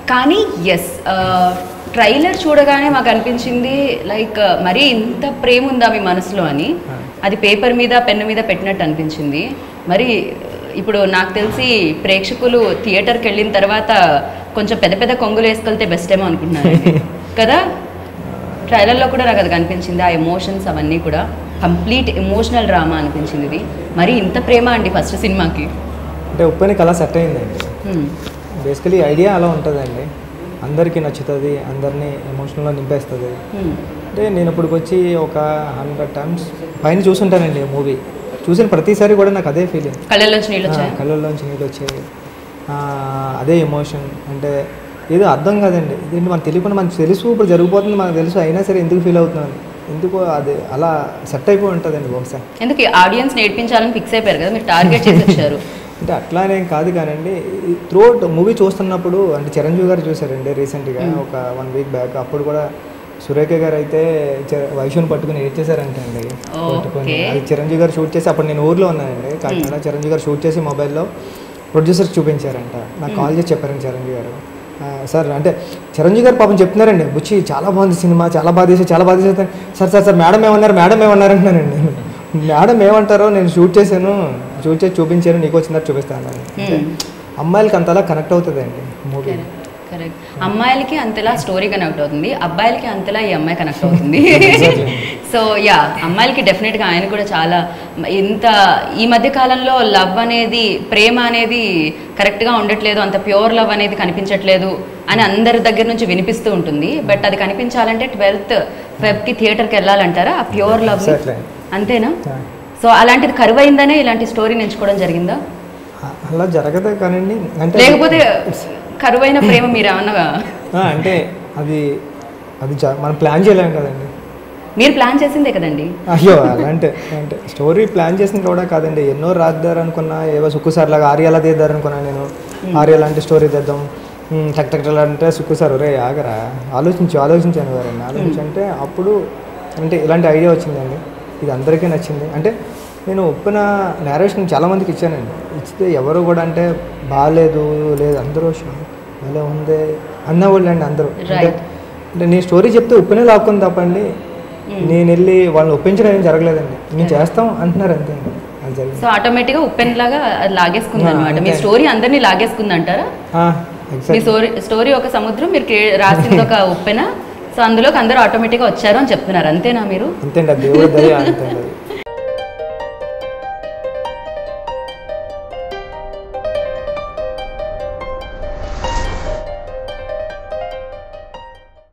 కానీ yes trailer చూడగానే మాకు అనిపించింది లైక్ మరీ ఇంత ప్రేమ ఉందా మీ మనసులో అని అది పేపర్ మీద పెన్ను మీద పెట్టినట్టు అనిపించింది మరి ఇప్పుడు నాకు తెలిసి ప్రేక్షకులు థియేటర్కి వెళ్ళిన తర్వాత కొంచెం పెద్ద పెద్ద కొంగులు వేసుకెళ్తే బెస్ట్ ఏమో అనుకుంటున్నారు కదా ట్రైలర్లో కూడా నాకు అది కనిపించింది ఆ ఎమోషన్స్ అవన్నీ కూడా కంప్లీట్ ఎమోషనల్ డ్రామా అనిపించింది ఇది మరి ఇంత ప్రేమ అండి ఫస్ట్ సినిమాకి అంటే ఉప్పనికి అలా సెట్ అయిందండి హ్మ్. బేసికలీ ఐడియా అలా ఉంటుందండి అందరికీ నచ్చుతుంది అందరినీ ఎమోషనల్గా నింపేస్తుంది హ్మ్. అంటే నేను ఇప్పటికి వచ్చి ఒక హండ్రెడ్ టైమ్స్ పైన చూసుంటానండి మూవీ చూసిన ప్రతిసారి కూడా నాకు అదే ఫీలింగ్ కళ్ళల్లోంచి నీళ్ళు వచ్చాయి కళ్ళల్లోంచి నీళ్ళు వచ్చాయి ఆ, అదే ఎమోషన్ అంటే ఏదో అర్థం కాదండి ఇదేంటి మనకు తెలియకుండా మనకు తెలుసు ఇప్పుడు జరిగిపోతుంది మనకు తెలుసు అయినా సరే ఎందుకు ఫీల్ అవుతున్నాను ఎందుకు అది అలా సెట్ అయిపోయి ఉంటుందండి బహుశా ఎందుకు ఆడియన్స్ నేర్పించాలని ఫిక్స్ అయిపోయారు కదా మీరు టార్గెట్ చేసి వచ్చారు అంటే అట్లానేం కాదు కానండి త్రూఅవుట్ మూవీ చూస్తున్నప్పుడు అంటే చిరంజీవి గారు చూసారండి రీసెంట్గా ఒక వన్ వీక్ బ్యాక్ అప్పుడు కూడా సురేఖ గారు అయితే చ- వైష్ణుని పట్టుకుని ఏడ్చేశారంట అండి పట్టుకొని ఓకే. అది చిరంజీవి గారు షూట్ చేసి అప్పుడు నేను ఊర్లో ఉన్నానండి కాకినాడ చిరంజీవి గారు షూట్ చేసి మొబైల్లో ప్రొడ్యూసర్ చూపించారంట నాకు కాల్ చేసి చెప్పారండి చిరంజీవి గారు ఆ, సార్ అంటే చిరంజీవి గారు పాపం చెప్తున్నారండి బుచ్చి చాలా బాగుంది సినిమా చాలా బాగా తీసి చాలా బాగా తీసేది సార్ సార్ సార్ మేడం ఏమన్నారు మేడం ఏమన్నారు అంటున్నానండి నేను మేడం ఏమంటారో నేను షూట్ చేశాను షూట్ చేసి చూపించాను నీకు వచ్చిందా చూపిస్తాను అని అంటే అమ్మాయిలకి అంతలా కనెక్ట్ అవుతుందండి మూవీ కరెక్ట్ అమ్మాయిలకి అంతలా స్టోరీ కనెక్ట్ అవుతుంది అబ్బాయిలకి అంతలా ఈ అమ్మాయి కనెక్ట్ అవుతుంది సో యా అమ్మాయిలకి డెఫినెట్గా ఆయన కూడా చాలా ఇంత ఈ మధ్య కాలంలో లవ్ అనేది ప్రేమ అనేది కరెక్ట్గా ఉండట్లేదు అంత ప్యూర్ లవ్ అనేది కనిపించట్లేదు అని అందరి దగ్గర నుంచి వినిపిస్తూ ఉంటుంది బట్ అది కనిపించాలంటే ట్వెల్త్ ఫెబ్కి థియేటర్కి వెళ్ళాలంటారా ఆ ప్యూర్ లవ్ Exactly. అంతేనా ఆ. సో అలాంటిది కరువైందనే ఇలాంటి స్టోరీని ఎంచుకోవడం జరిగిందా అ- అలా జరగదు కానండి అంటే లేకపోతే కరువైన ప్రేమ మీరు ఏమన్నా ఆ, అంటే అది అది జ- మనం ప్లాన్ చేయలేం కదండి మీరు ప్లాన్ చేసిందే కదండి అయ్యో అలాంటి అంటే స్టోరీ ప్లాన్ చేసింది కూడా కాదండి ఎన్నో రాద్దారు అనుకున్నా ఏవో సుక్కుసార్ లాగా ఆర్యాలా తీద్దారు అనుకున్నా నేను ఆర్య లాంటి స్టోరీ తెద్దాం ఉమ్, టక్ టక్ టక్ అంటే సుక్కుసార్ ఒరే ఆగరా ఆలోచించు ఆలోచించాను గారండి ఆలోచించంటే అప్పుడు అంటే ఇలాంటి ఐడియా వచ్చిందండి ఇది అందరికీ నచ్చింది అంటే నేను ఒప్పిన నేరేషన్ చాలామందికి ఇచ్చానండి ఇచ్చితే ఎవరు కూడా అంటే బాగాలేదు లేదు అందరూ "షా- భలే ఉంది అన్నవాళ్ళు అండి అందరూ అంటే Right. అంటే నీ స్టోరీ చెప్తే ఉప్పునే లాక్కుంది తప్పండి నేను వెళ్ళి వాళ్ళని ఒప్పించడం ఏం జరగలేదండి మేము చేస్తాం అంటున్నారు అంతే అండి. అది జరిగింది సో ఆటోమేటిక్ గా ఉప్పెన్ లాగా అది లాగేసుకుంది అనమాట మీ అంతే. స్టోరీ అందరినీ లాగేసుకుంది అంటారా ఆ, మీ exactly. స్టోరీ స్టోరీ ఒక సముద్రం మీరు క్రియ- రాసింది ఒక ఉప్పెన సో అందులోకి అందరూ ఆటోమేటిక్గా వచ్చారు అని చెప్తున్నారు అంతేనా మీరు అంతే అండి అది దేవుడి దయ అంతే అండి అది